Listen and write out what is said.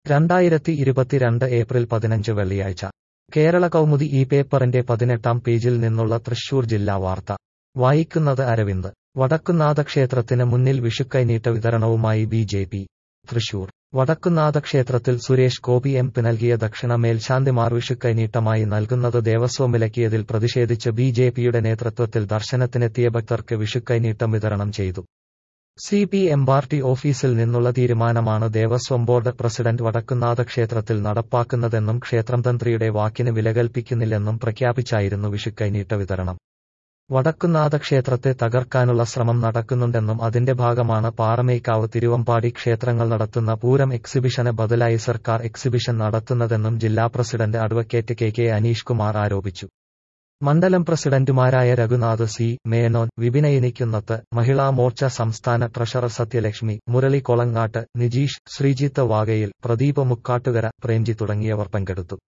രണ്ടായിരത്തി ഇരുപത്തിരണ്ട് ഏപ്രിൽ പതിനഞ്ച് വെള്ളിയാഴ്ച കേരള കൗമുദി ഈ പേപ്പറിന്റെ പതിനെട്ടാം പേജിൽ നിന്നുള്ള തൃശൂർ ജില്ലാ വാർത്ത വായിക്കുന്നത് അരവിന്ദ് വടക്കുന്നാഥ ക്ഷേത്രത്തിന് മുന്നിൽ വിഷുക്കൈനീട്ട വിതരണവുമായി B J P Thrissur Vadakkunnatha ക്ഷേത്രത്തിൽ സുരേഷ് ഗോപി എം പി നൽകിയ ദക്ഷിണ മേൽശാന്തിമാർ വിഷുക്കൈനീട്ടമായി നൽകുന്നത് ദേവസ്വം വിലക്കിയതിൽ പ്രതിഷേധിച്ച് ബി ജെ പിയുടെ നേതൃത്വത്തിൽ ദർശനത്തിനെത്തിയ ഭക്തർക്ക് വിഷുക്കൈനീട്ടം വിതരണം ചെയ്തു സി പി എം പാർട്ടി ഓഫീസിൽ നിന്നുള്ള തീരുമാനമാണ് ദേവസ്വം ബോർഡ് പ്രസിഡന്റ് വടക്കുന്നാഥ ക്ഷേത്രത്തിൽ നടപ്പാക്കുന്നതെന്നും ക്ഷേത്രം തന്ത്രിയുടെ വാക്കിന് വില കൽപ്പിക്കുന്നില്ലെന്നും പ്രഖ്യാപിച്ചായിരുന്നു വിഷുക്കൈനീട്ട വിതരണം വടക്കുന്നാഥ ക്ഷേത്രത്തെ തകർക്കാനുള്ള ശ്രമം നടക്കുന്നുണ്ടെന്നും അതിന്റെ ഭാഗമാണ് പാറമേക്കാവ് തിരുവമ്പാടി ക്ഷേത്രങ്ങൾ നടത്തുന്ന പൂരം എക്സിബിഷന് ബദലായി സർക്കാർ എക്സിബിഷൻ നടത്തുന്നതെന്നും ജില്ലാ president advocate K K Aneesh Kumar ആരോപിച്ചു മണ്ഡലം പ്രസിഡന്റുമാരായ രഘുനാഥ് സി മേനോൻ വിപിനയിനിക്കുന്നത്ത് മഹിളാ മോർച്ച സംസ്ഥാന ട്രഷറർ സത്യലക്ഷ്മി മുരളി കൊളങ്ങാട്ട് നിജീഷ് ശ്രീജിത്ത് വാഗയിൽ പ്രദീപ് മുക്കാട്ടുകര പ്രേംജി തുടങ്ങിയവർ പങ്കെടുത്തു